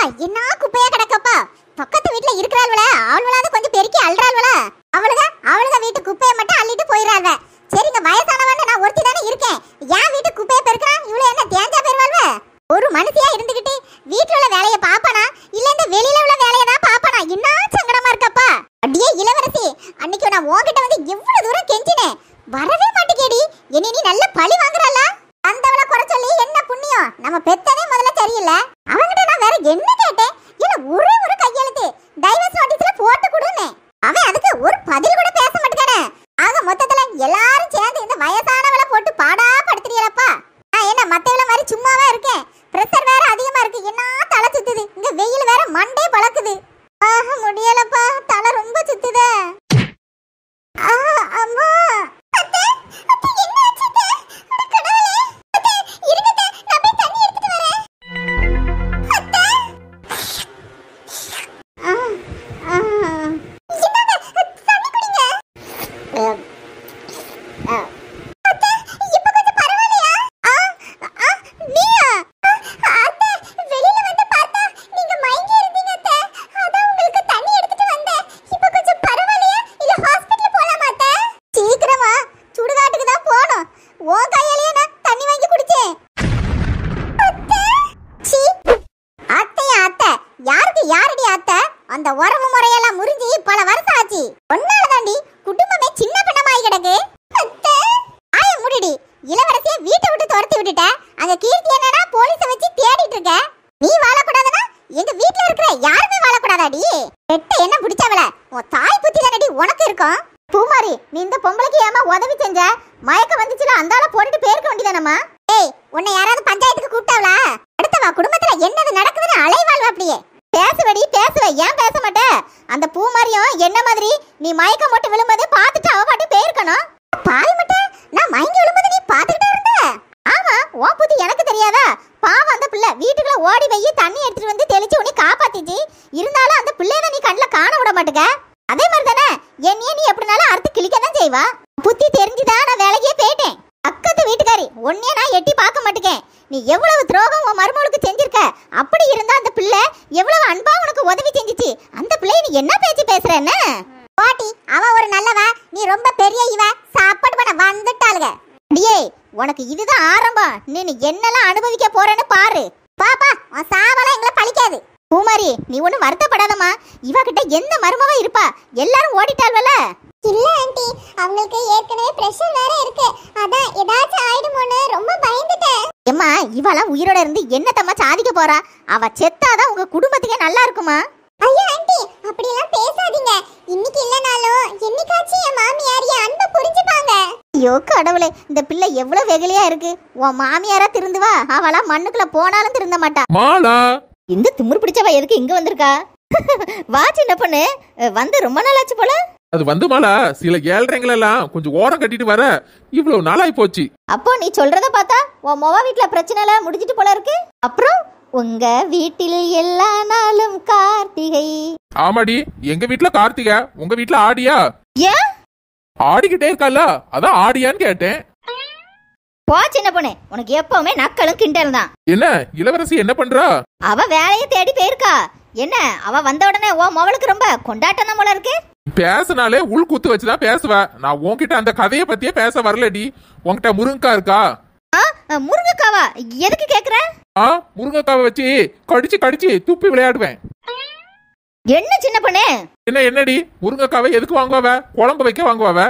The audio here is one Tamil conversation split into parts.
என்ன குப்பையா கிடக்கப்பா பக்கத்து வீட்ல இருக்கிறாள்வல அவள்வளாவது கொஞ்சம் பெருக்கி அல்றாள்வல அவளுக அவளுக வீட்டு குப்பையை மட்டும் அள்ளிட்டு போயிடுறாள்வ சரிங்க வயசானவன்னு நான் ஒருத்தி தானே இருக்கேன் என் வீட்டு குப்பையை பெருக்கிறான் இவ்வளவு என்ன தேஞ்சா போயிருவாள்வ ஒரு மனுஷியா இருந்துகிட்டு வீட்டுல உள்ள வேலையை பாப்பானா இல்ல இந்த வெளியில உள்ள வேலையை தான் பாப்பானா என்ன சங்கடமா இருக்கப்பா அடியே இளவரசி அன்னைக்கு நான் உன்கிட்ட வந்து எவ்வளவு தூரம் கெஞ்சினேன் வரவே மாட்டேங்கேடி என்னை நீ நல்ல பழி வாங்குறல்ல அந்தவளை குறை சொல்லி என்ன புண்ணியம் நம்ம பெத்ததே முதல்ல சரியில்லை அவன்கிட்ட நான் வேற என்ன கேட்டேன் இல்ல ஒரே ஒரு கையெழுத்து டைவர்ஸ் நோட்டீஸ்ல போட்டு கொடுன்னு அவன் அதுக்கு ஒரு பதில் கூட பேச மாட்டேங்கானே ஆக மொத்தத்துல எல்லாரும் சேர்ந்து இந்த வயசானவளை போட்டு பாடா படுத்துறீங்களப்பா நான் என்ன மத்தவள மாதிரி சும்மாவே இருக்கேன் பிரஷர் வேற அதிகமா இருக்கு என்ன தலை சுத்துது இங்க வெயில் வேற மண்டே பழக்குது ஆக முடியலப்பா தலை ரொம்ப சுத்துதே ஆ, அம்மா அத்தை, அத்தை, என்ன ஆச்சு அத்தை? அட கடவுளே. அத்தை, இருங்க அத்தை, நான் போய் தண்ணி எடுத்துட்டு வரேன். அத்தை. ஆ, ஆ. இந்தாங்க, தண்ணி குடிங்க. அத்தை, இப்ப கொஞ்சம் பரவாயில்லையா? ஆ, ஆ, நீயா? ஆ, அத்தை, வெளியில வந்து பார்த்தா நீங்க மயங்கி இருந்தீங்க அத்தை. அதான் உங்களுக்கு தண்ணி எடுத்துட்டு வந்தேன். இப்ப கொஞ்சம் பரவாயில்லையா? இல்ல ஹாஸ்பிடல் போலாமா அத்தை? சீக்கிரமா சுடுகாட்டுக்கு தான் போகணும். உன் கையாலேயே நான் தண்ணி வாங்கி குடிச்சேன். அத்தை. சீ. அத்தையா அத்தை? யாருக்கு யாரடி அத்தை? அந்த உறவு முறையெல்லாம் முறிஞ்சு பல வருஷம் ஆச்சு ஒன்னால தாண்டி குடும்பமே சின்ன பின்னமாயி கிடக்கு அத்தை. ஆய முடிடி இளவரசியை வீட்டை விட்டு துரத்தி விட்டுட்ட அங்க கீர்த்தி என்னடா போலீஸ வச்சு தேடிட்டு இருக்க நீ வாழக்கூடாதுன்னா எங்க வீட்ல இருக்கிற யாருமே வாழக்கூடாதாடி பெட்ட என்ன பிடிச்சவள உன் தாய் புத்தி தானடி உனக்கு இருக்கும் பூமாரி நீ இந்த பொம்பளைக்கு ஏமா உதவி செஞ்ச மயக்க வந்துச்சுல அந்தால போட்டுட்டு பேருக்க வேண்டியதானம்மா ஏய் உன்னை யாராவது பஞ்சாயத்துக்கு கூப்பிட்டாவளா அடுத்தவா குடும்பத்துல என்னது நடக்குதுன்னு அலைவாழ்வ அப்படியே பேசுவடி பேசுவ ஏன் பேச மாட்ட அந்த பூமாரியும் என்ன மாதிரி நீ மயக்கம் போட்டு விழும்போது பார்த்துட்டு அவ பாட்டு போயிருக்கணும் பால் மட்ட நான் மயங்கி விழும்போது நீ பார்த்துக்கிட்டே இருந்த ஆமா உன் புத்தி எனக்கு தெரியாதா பாவம் அந்த பிள்ளை வீட்டுக்குள்ள ஓடி போய் தண்ணி எடுத்துட்டு வந்து தெளிச்சு உன்னை காப்பாத்திச்சு இருந்தாலும் அந்த பிள்ளைய நீ கண்ணில் காண விட மாட்டுக்க அதே மாதிரி தானே என்னையே நீ எப்படினாலும் அறுத்து கிழிக்க தான் செய்வா புத்தி தெரிஞ்சுதான் நான் வேலைக்கே போயிட்டேன் பக்கத்து வீட்டுக்காரி உன்னைய நான் எட்டி பார்க்க மாட்டேங்க நீ எவ்வளவு துரோகம் உன் மருமகளுக்கு செஞ்சிருக்க அப்படி இருந்தா அந்த பிள்ளை எவ்வளவு அன்பா உனக்கு உதவி செஞ்சுச்சு அந்த பிள்ளை நீ என்ன பேச்சு பேசுற என்ன பாட்டி அவ ஒரு நல்லவ நீ ரொம்ப பெரிய இவ சாப்பாடு பண்ண வந்துட்டாளுங்க அடியே உனக்கு இதுதான் ஆரம்பம் நீ நீ என்னெல்லாம் அனுபவிக்க போறேன்னு பாரு பாப்பா உன் சாவெல்லாம் எங்களை பழிக்காது பூமாரி நீ ஒன்றும் வருத்தப்படாதம்மா இவகிட்ட எந்த மருமகம் இருப்பா எல்லாரும் ஓடிட்டாள்வல இல்ல ஆண்டி அவங்களுக்கு ஏற்கனவே பிரஷர் வேற இருக்கு அதான் ஏதாச்சும் ஆயிடுமோன்னு ரொம்ப பயந்துட்டேன் எம்மா இவளாம் உயிரோட இருந்து என்னத்தம்மா சாதிக்க போறா அவ செத்தாதான் உங்க குடும்பத்துக்கே நல்லா இருக்குமா ஐயோ ஆண்டி அப்படியெல்லாம் பேசாதீங்க இன்னைக்கு இல்லனாலும் என்னைக்காச்சும் என் மாமியார் என் அன்பை புரிஞ்சுப்பாங்க ஐயோ கடவுளே இந்த பிள்ளை எவ்வளவு வெகுளியா இருக்கு உன் மாமியாரா திருந்துவா அவளா மண்ணுக்குள்ள போனாலும் திருந்த மாட்டா மாலா இந்த திமிரு பிடிச்சவ எதுக்கு இங்க வந்திருக்கா வா சின்ன பொண்ணு அஹ், வந்து ரொம்ப நாள் ஆச்சு போல அது வந்து மாலா சில ஏழ்றைங்களெல்லாம் கொஞ்சம் ஓரம் கட்டிட்டு வர இவ்வளவு நாளாய் போச்சு அப்போ நீ சொல்றத பார்த்தா உன் மொவா வீட்ல பிரச்சனை எல்லாம் முடிஞ்சிட்டு போல இருக்கு அப்புறம் உங்க வீட்டில் எல்லா நாளும் கார்த்திகை ஆமாடி எங்க வீட்ல கார்த்திகா உங்க வீட்ல ஆடியா ஏன் ஆடிக்கிட்டே இருக்கல்ல அதான் ஆடியான்னு கேட்டேன் போ சின்ன பொண்ணு உனக்கு எப்பவுமே நக்களும் கிண்டல் தான் என்ன இளவரசி என்ன பண்றா அவ வேலையை தேடி போயிருக்கா என்ன அவ வந்த உடனே உன் மொவளுக்கு ரொம்ப கொண்டாட்டம் தான் போல இருக்கு பேசினாலே உள் குத்து வச்சுதான் பேசுவ நான் உன்கிட்ட அந்த கதையை பத்தியே பேச வரலடி உன்கிட்ட முருங்கக்கா இருக்கா ஆ அஹ், முருங்கைக்காவா எதுக்கு கேக்குற ஆ முருங்கக்காவை வச்சு கடிச்சு கடிச்சு துப்பி விளையாடுவேன் என்ன சின்ன பொண்ணு என்ன என்னடி முருங்கக்காவை எதுக்கு வாங்குவாவ குழம்பு வைக்க வாங்குவாவ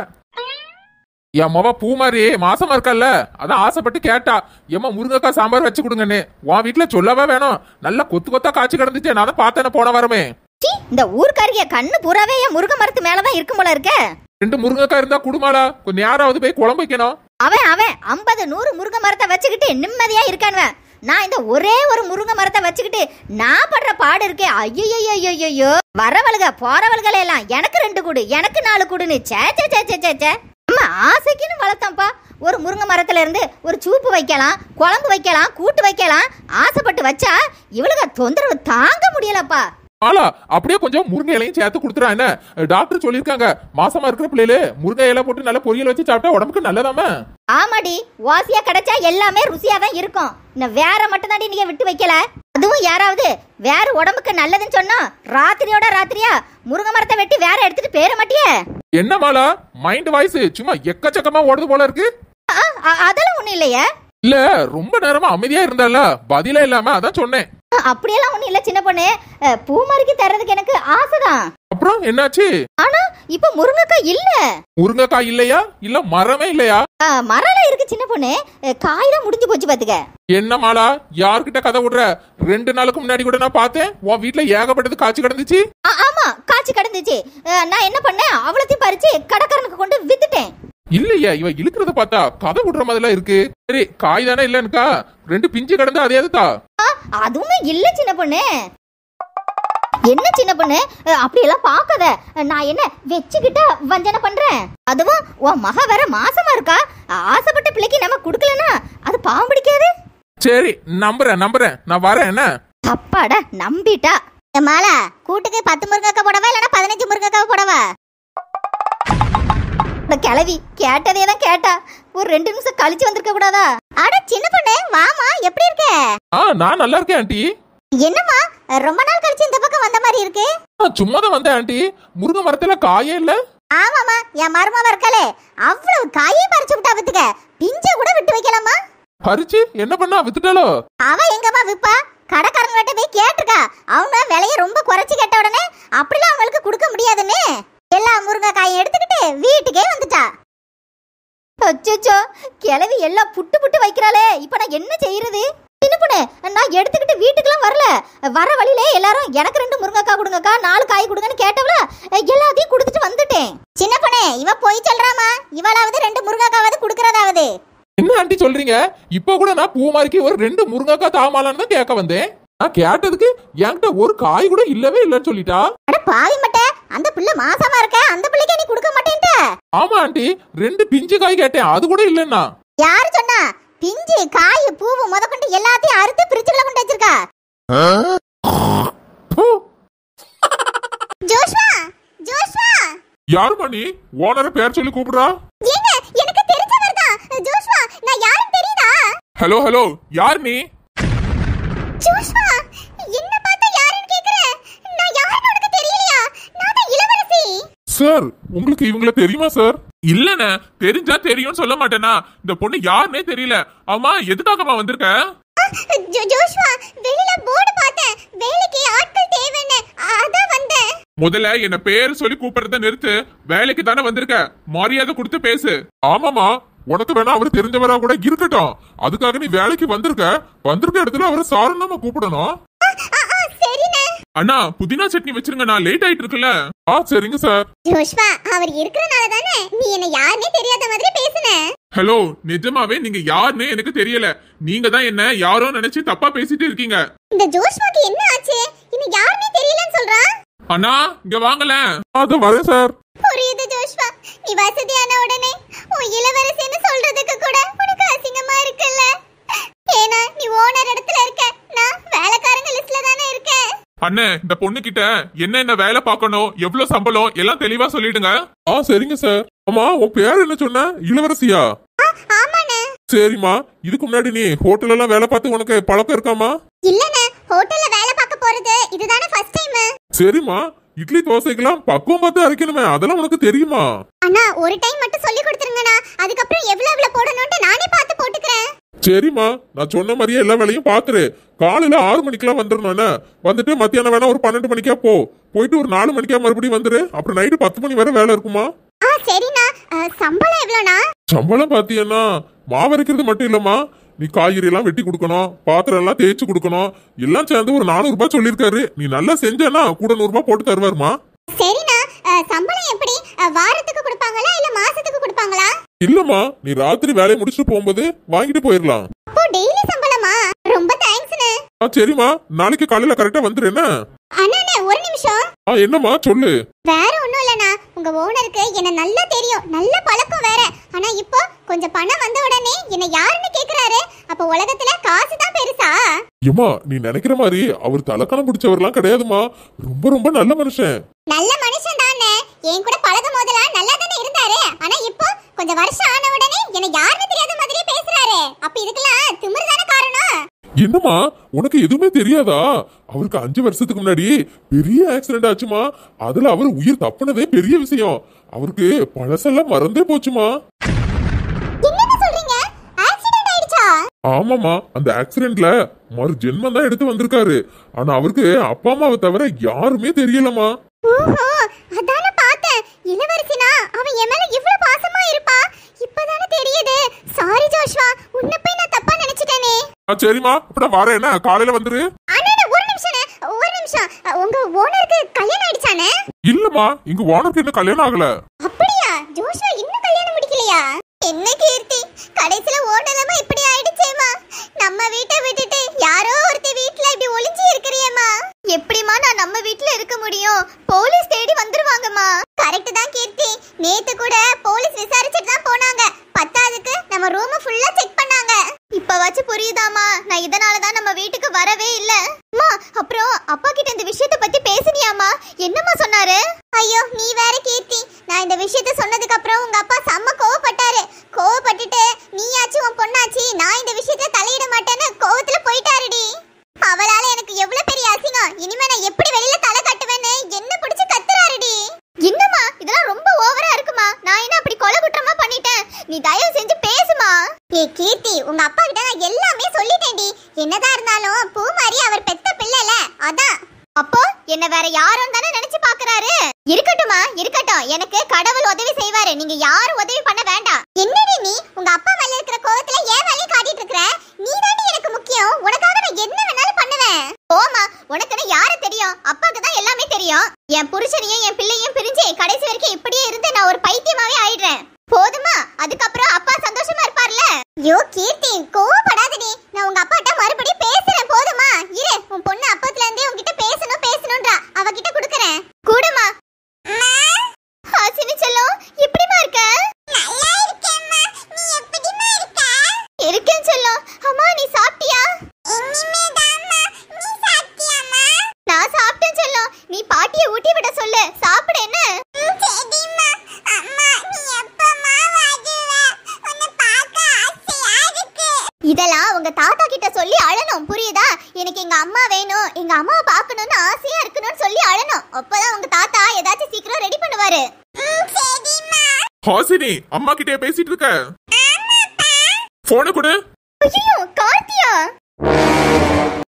என் மொவ பூ மாதிரி மாசமா இருக்கல்ல அதான் ஆசைப்பட்டு கேட்டா ஏம்மா முருங்கக்காய் சாம்பார் வச்சு கொடுங்கன்னு உன் வீட்டுல சொல்லவா வேணும் நல்லா கொத்து கொத்தா காய்ச்சி கிடந்துச்சு நான் தான் பார்த்தேனே போன வரமே சீ, இந்த ஊர்க்காரிய கண்ணு பூராவே என் முருங்கை மரத்து மேலதான் இருக்கும் போல இருக்க ரெண்டு முருங்கக்காய் இருந்தா குடுமாடா கொஞ்சம் நேராவது போய் குழம்பு வைக்கணும் அவன் அவன் ஐம்பது நூறு முருங்கை மரத்தை வச்சுக்கிட்டு நிம்மதியா இருக்கானுவன் நான் இந்த ஒரே ஒரு முருங்கை மரத்தை வச்சுக்கிட்டு நான் படுற பாடு இருக்கே ஐயோ வரவளுக போறவள்களை எல்லாம் எனக்கு ரெண்டு கூடு எனக்கு நாலு கூடுன்னு சே சே சே சே சே சே அம்மா ஆசைக்குன்னு வளர்த்தோம்ப்பா ஒரு முருங்கை மரத்துல இருந்து ஒரு சூப்பு வைக்கலாம் குழம்பு வைக்கலாம் கூட்டு வைக்கலாம் ஆசைப்பட்டு வச்சா இவளுக தொந்தரவு தாங்க முடியலப்பா ஆளா அப்படியே கொஞ்சம் முருங்கை இலையும் சேர்த்து கொடுத்துறா என்ன டாக்டர் சொல்லியிருக்காங்க மாசமா இருக்கிற பிள்ளைகளு முருங்கை இலை போட்டு நல்லா பொரியல் வச்சு சாப்பிட்டா உடம்புக்கு நல்லதாம ஆமாடி வாசியா கிடைச்சா எல்லாமே ருசியா தான் இருக்கும் இன்னும் வேற மட்டும் நீங்க விட்டு வைக்கல அதுவும் யாராவது வேற உடம்புக்கு நல்லதுன்னு சொன்னோம் ராத்திரியோட ராத்திரியா முருங்கை மரத்தை வெட்டி வேற எடுத்துட்டு பேர மாட்டியே என்ன மாலா மைண்ட் வாய்ஸ் சும்மா எக்கச்சக்கமா ஓடுது போல இருக்கு ஆ, அ- அதெல்லாம் ஒண்ணும் இல்லையே இல்ல ரொம்ப நேரமா அமைதியா இருந்தால பதிலே இல்லாம அதான் சொன்னேன் ஆ, அப்படியெல்லாம் ஒண்ணும் இல்ல சின்ன பொண்ணு அ, பூமாரிக்கு தர்றதுக்கு எனக்கு ஆசைதான் அப்புறம் என்னாச்சு ஆனா இப்ப முருங்கைக்காய் இல்ல முருங்கைக்காய் இல்லையா இல்ல மரமே இல்லையா ஆ, மரம்லாம் இருக்கு சின்ன பொண்ணு அ, காய் தான் முடிஞ்சு போச்சு பாத்துக்க என்ன மாலா யார்கிட்ட கதை விடுற ரெண்டு நாளுக்கு முன்னாடி கூட நான் பார்த்தேன் உன் வீட்ல ஏகப்பட்டது காய்ச்சி கிடந்துச்சு ஆ, ஆமா காய்ச்சி கிடந்துச்சு அ, நான் என்ன பண்ணேன் அவ்வளோத்தையும் பறிச்சு கடைக்காரனுக்கு கொண்டு வித்துட்டேன் இல்லையா இவ இழுக்கிறத பார்த்தா கதை விடுற மாதிரிலாம் இருக்கு சரி காய் தானே இல்லன்னுக்கா ரெண்டு பிஞ்சு கிடந்து அதே தா ஆ, அதுவுமே இல்ல சின்ன பொண்ணு என்ன சின்ன பொண்ணு அஹ், அப்படியெல்லாம் பார்க்காத நான் என்ன வச்சுக்கிட்டா வஞ்சனை பண்றேன் அதுவும் உன் மக வேற மாசமா இருக்கா ஆசைப்பட்ட பிள்ளைக்கு நம்ம கொடுக்கலனா அது பாவம் பிடிக்காது சரி நம்புறேன் நம்புறேன் நான் வரேன் என்ன அப்பாடா நம்பிட்டா மாலா கூட்டுக்கு பத்து முருங்கக்காய் போடவா இல்லைன்னா பதினஞ்சு முருங்கக்காய் போடவா இந்த கிளவி கேட்டதே தான் கேட்டா ஒரு ரெண்டு நிமிஷம் கழிச்சு வந்திருக்க கூடாதா அட சின்ன பொண்ணு வாமா எப்படி இருக்க ஆ நான் நல்லா இருக்கேன் ஆண்டி என்னம்மா ரொம்ப நாள் கழிச்சு இந்த பக்கம் வந்த மாதிரி இருக்கு ஆ, சும்மா தான் வந்தேன் ஆண்டி முருங்கை மரத்துல காயே இல்ல ஆமாமா என் மருமவ இருக்காளே அவ்வளவு காயே பறிச்சு விட்டா வித்துக்க பிஞ்ச கூட விட்டு வைக்கலாமா பறிச்சு என்ன பண்ணா வித்துட்டாலோ அவ எங்கம்மா விப்பா கடைக்காரங்கிட்ட போய் கேட்டிருக்கா அவங்க விலைய ரொம்ப குறைச்சு கேட்ட உடனே அப்படிலாம் அவங்களுக்கு கொடுக்க முடியாதுன்னு எல்லா முருங்கைக்காயும் எடுத்துக்கிட்டு வீட்டுக்கே வந்துட்டா அச்சோ கிளவி எல்லாம் புட்டு புட்டு வைக்கிறாளே இப்போ நான் என்ன செய்யறது சின்ன பொண்ணு நான் எடுத்துக்கிட்டு வீட்டுக்குலாம் வரல வர வழியிலே எல்லாரும் எனக்கு ரெண்டு முருங்கைக்காய் கொடுங்கக்கா நாலு காய் கொடுங்கன்னு கேட்டவள எல்லாத்தையும் கொடுத்துட்டு வந்துட்டேன் சின்ன பொண்ணு இவ போய் சொல்றாமா இவளாவது ரெண்டு முருங்கைக்காவது கொடுக்கறதாவது என்ன ஆண்டி சொல்றீங்க இப்போ கூட நான் பூமாரிக்கு ஒரு ரெண்டு முருங்கைக்காய் தாமாலான்னு தான் கேட்க வந்தேன் நான் கேட்டதுக்கு என்கிட்ட ஒரு காய் கூட இல்லவே இல்லைன்னு சொல்லிட்டா அட பாவி மட்ட அந்த பிள்ளை மாசமா இருக்க அந்த பிள்ளைக்கு நீ கொடுக்க மாட்டேன்ட்ட ஆமா ஆண்டி ரெண்டு பிஞ்சு காய் கேட்டேன் அது கூட இல்லைன்னா யாரு சொன்னா பிஞ்சு காய் பூவு முதற்கொண்டு எல்லாத்தையும் அறுத்து பிரிச்சுல கொண்டு வச்சிருக்கா பூ, ஜோஷ்வா ஜோஷ்வா யாரு பண்ணி ஓனரை பேர் சொல்லி கூப்பிடுறா ஏங்க எனக்கு தெரிஞ்சவர் தான் ஜோஷ்வா நான் யாருன்னு தெரியுதா ஹலோ ஹலோ யார் நீ ஜோஷ்வா என்ன பார்த்தா யாருன்னு கேக்குற நான் யாருன்னு உனக்கு தெரியலையா நான் தான் இளவரசி சார் உங்களுக்கு இவங்கள தெரியுமா சார் இல்லண்ணே தெரிஞ்சா தெரியும்னு சொல்ல மாட்டேனா இந்த பொண்ணு யாருன்னே தெரியல அம்மா எதுக்காகமா வந்திருக்க ஜோ- ஜோஷ்வா வெளியில போர்டு பார்த்தேன் வேலைக்கு ஆட்கள் தேவைன்னு அதான் வந்தேன் முதல்ல என்ன பேர் சொல்லி கூப்பிடுறத நிறுத்து வேலைக்கு தானே வந்திருக்க மரியாதை கொடுத்து பேசு ஆமாமா உனக்கு வேணா அவரு தெரிஞ்சவரா கூட இருக்கட்டும் அதுக்காக நீ வேலைக்கு வந்திருக்க வந்திருக்க இடத்துல அவரை சாரணமா கூப்பிடணும் ஆ, ஆ, சரிண்ணே அண்ணா புதினா சட்னி வச்சிருங்க நான் லேட் ஆயிட்டு இருக்குல்ல ஆ சரிங்க சார் ஜோஷ்வா அவர் இருக்கிறனால தானே நீ என்ன யாருன்னே தெரியாத மாதிரி பேசுன ஹலோ நிஜமாவே நீங்க யாருன்னு எனக்கு தெரியல நீங்க தான் என்ன யாரோ நினைச்சு தப்பா பேசிட்டு இருக்கீங்க இந்த ஜோஷ்வாக்கு என்ன ஆச்சு இன்னும் யாருன்னே தெரியலன்னு சொல்றான் அண்ணா இங்க வாங்கல அது வரேன் சார் புரியுது ஜோஷ்வா நீ வசதியான உடனே உன் இளவரசின்னு சொல்றதுக்கு கூட உனக்கு அசிங்கமா இருக்குல்ல ஏன்னா நீ ஓனர் இடத்துல இருக்க நான் வேலைக்காரங்க லிஸ்ட்ல தானே இருக்கேன் அண்ணே இந்த பொண்ணு கிட்ட என்ன என்ன வேலை பார்க்கணும் எவ்வளவு சம்பளம் எல்லாம் தெளிவா சொல்லிடுங்க ஆ சரிங்க சார் அம்மா உன் பேர் என்ன சொன்ன இளவரசியா ஆ, ஆமாண்ணே சரிம்மா இதுக்கு முன்னாடி நீ ஹோட்டல் எல்லாம் வேலை பார்த்து உனக்கு பழக்கம் இருக்காமா இல்லண்ணே ஹோட்டல்ல வேலை பார்க்க போறது இதுதானே ஃபர்ஸ்ட் டைம் சரிம்மா இட்லி தோசைக்கெல்லாம் பக்குவம் பார்த்து அரைக்கணுமே அதெல்லாம் உனக்கு தெரியுமா அண்ணா ஒரு டைம் மட்டும் சொல்லி கொடுத்துருங்கண்ணா அதுக்கப்புறம் எவ்வளவு எவ்வளவு போடணும்னு நானே பார்த்து போட்டுக்கிறேன் சரிம்மா நான் சொன்ன மாதிரியே எல்லா வேலையும் பாத்துரு காலையில ஆறு மணிக்கெல்லாம் வந்துடணும் என்ன வந்துட்டு மத்தியானம் வேணா ஒரு பன்னெண்டு மணிக்கா போ போயிட்டு ஒரு நாலு மணிக்கா மறுபடியும் வந்துரு அப்புறம் நைட்டு பத்து மணி வரை வேலை இருக்குமா ஆ சரிண்ணா ஆ, சம்பளம் எவ்வளோண்ணா சம்பளம் பாத்தீங்கன்னா மாவரைக்கிறது மட்டும் இல்லம்மா நீ காய்கறி எல்லாம் வெட்டி கொடுக்கணும் பாத்திரம் எல்லாம் தேய்ச்சி கொடுக்கணும் எல்லாம் சேர்ந்து ஒரு நானூறு ரூபாய் சொல்லியிருக்காரு நீ நல்லா செஞ்சேன்னா கூட நூறு ரூபாய் போட்டு தருவாருமா சரிண்ணா ஆ, சம்பளம் எப்படி ஆ, வாரத்துக்கு கொடுப்பாங்களா இல்ல மாசத்துக்கு கொடுப்பாங்களா இல்லம்மா நீ ராத்திரி வேலையை முடிச்சுட்டு போகும்போது வாங்கிட்டு போயிடலாம் அப்போ டெய்லி சம்பளமா ரொம்ப தேங்க்ஸ்ண்ணே ஆ சரிம்மா நாளைக்கு காலையில கரெக்டா வந்துரு என்ன அண்ணாண்ணே ஒரு நிமிஷம் ஆ என்னம்மா சொல்லு வேற ஒண்ணும் இல்லண்ணா உங்க ஓனருக்கு என்ன நல்லா தெரியும் நல்ல பழக்கம் வேற ஆனா இப்போ கொஞ்சம் பணம் வந்த உடனே என்ன யாருன்னு கேக்குறாரு அப்ப உலகத்துல காசு தான் பெருசா ஏம்மா நீ நினைக்கிற மாதிரி அவர் தலக்கணம் பிடிச்சவர்லாம் கிடையாதுமா ரொம்ப ரொம்ப நல்ல மனுஷன் நல்ல மனுஷன் தானே என் கூட பழகும் போதெல்லாம் நல்லா தானே இருந்தாரு ஆனா இப்போ கொஞ்சம் வருஷம் ஆன உடனே என்ன யாருன்னு தெரியாத மாதிரியே பேசுறாரு அப்ப இதுக்கெல்லாம் திமிரு தானே காரணம் என்னம்மா உனக்கு எதுவுமே தெரியாதா அவருக்கு அஞ்சு வருஷத்துக்கு முன்னாடி பெரிய ஆக்சிடென்ட் ஆச்சுமா அதுல அவர் உயிர் தப்புனதே பெரிய விஷயம் அவருக்கு பழசெல்லாம் மறந்தே போச்சுமா என்னங்க சொல்றீங்க ஆக்சிடென்ட் ஆயிடுச்சா ஆமாமா அந்த ஆக்சிடென்ட்ல மறு ஜென்மம் தான் எடுத்து வந்திருக்காரு ஆனா அவருக்கு அப்பா அம்மாவை தவிர யாருமே தெரியலமா ஓஹோ அதான பார்த்தேன் இளவரசினா அவன் என் மேல இவ்ளோ பாசமா இருப்பா இப்பதானே தெரியுது சாரி ஜோஷ்வா உன்னை போய் நான் தப்பா நினைச்சிட்டேனே ஆ, சரிம்மா அப்ப நான் வரேன் என்ன காலையில வந்துரு அண்ணா ஒரு நிமிஷம் ஒரு நிமிஷம் உங்க ஓனருக்கு கல்யாணம் ஆயிடுச்சானே இல்லம்மா இங்க ஓனருக்கு இன்னும் கல்யாணம் ஆகல அப்படியா ஜோஷ்வா இன்னும் கல்யாணம் முடிக்கலையா என்ன கீர்த்தி கடைசில ஓடலமா இப்படி ஆயிடுச்சேமா நம்ம வீட்டை விட்டுட்டு யாரோ ஒருத்தி வீட்ல இப்படி ஒளிஞ்சு இருக்கிறியேம்மா எப்படிம்மா நான் நம்ம வீட்ல இருக்க முடியும் போலீஸ் தேடி வந்துருவாங்கம்மா கரெக்ட் தான் கீர்த்தி நேத்து கூட போலீஸ் விசாரிச்சுட்டு தான் போனாங்க பத்தாவதுக்கு நம்ம ரூம் ஃபுல்லா செக் பண்ணாங்க இப்ப வச்சு புரியுதாமா நான் இதனால தான் நம்ம வீட்டுக்கு வரவே இல்ல அம்மா அப்புறம் அப்பா கிட்ட இந்த விஷயத்தை பத்தி பேசுனியாமா என்னம்மா சொன்னாரு ஐயோ நீ வேற கீர்த்தி நான் இந்த விஷயத்த சொன்னதுக்கு அப்புறம் உங்க அப்பா செம்ம கோவப்பட்டாரு கோவப்பட்டுட்டு நீயாச்சு உன் பொண்ணாச்சு நான் இந்த விஷயத்துல தலையிட மாட்டேன்னு கோவத்துல போயிட்டாருடி அவளால எனக்கு எவ்வளவு பெரிய அசிங்கம் இனிமே நான் எப்படி வெளியில தலை கட்டுவேன்னு என்ன பிடிச்சு கத்துறாருடி என்னம்மா இதெல்லாம் ரொம்ப ஓவரா இருக்குமா நான் என்ன அப்படி கொலை குற்றமா பண்ணிட்டேன் நீ தயவு செஞ்சு பேசுமா ஏ கீர்த்தி உங்க அப்பா கிட்ட நான் எல்லாமே சொல்லிட்டேன்டி என்னதான் இருந்தாலும் பூமாரி அவர் பெத்த பிள்ளைல அதான் அப்போ என்ன வேற யாரும் தானே நினைச்சு பாக்குறாரு இருக்கட்டுமா இருக்கட்டும் எனக்கு கடவுள் உதவி செய்வாரு நீங்க யாரும் உதவி பண்ண வேண்டாம் என்னடி நீ உங்க அப்பா மேல இருக்கிற கோவத்துல ஏன் வேலையை காட்டிட்டு இருக்கிற நீ தாண்டி எனக்கு முக்கியம் உனக்காக நான் என்ன வேணாலும் பண்ணுவேன் போமா உனக்குன்னு யாரு தெரியும் அப்பாக்கு தான் எல்லாமே தெரியும் என் புருஷனையும் என் பிள்ளையும் பிரிஞ்சு கடைசி வரைக்கும் இப்படியே இருந்து நான் ஒரு பைத்தியமாவே ஆயிடுறேன் போதுமா அதுக்கப்புறம் அப்பா சந்தோஷமா இருப்பார்ல யோ கீர்த்தி கோவப்படாதடி நான் உங்க அப்பாட்ட மறுபடியும் பேசுறேன் போதுமா இரு உன் பொண்ணு அப்பத்துல இருந்தே உன்கிட்ட பேசணும் பேசணும்ன்றா அவகிட்ட குடுக்கறேன் கூடுமா ஹாசினி செல்லம் எப்படிமா இருக்க நல்லா இருக்கேம்மா நீ எப்படிமா இருக்க இருக்கேன் செல்லம் அம்மா நீ சாப்பிட்டியா இனிமேதாம்மா நீ சாப்பிட்டியாம்மா நான் சாப்பிட்டேன் செல்லம் நீ பாட்டியை ஊட்டி விட சொல்லு சாப்பிட என்ன சரிம்மா அம்மா நீ எப்பமா வருவ உன்னை பார்க்க ஆசையா இருக்கு இதெல்லாம் உங்க தாத்தா கிட்ட சொல்லி அழணும் புரியுதா எனக்கு எங்க அம்மா வேணும் எங்க அம்மாவை பார்க்கணும்னு ஆசையா இருக்கணும்னு சொல்லி அழணும் அப்பதான் உங்க தாத்தா ஏதாச்சும் சீக்கிரம் ரெடி பண்ணுவாரு சரிம்மா ஹாசினி அம்மா கிட்டே பேசிட்டு இருக்க போன கொடு ஐயோ கார்த்தியா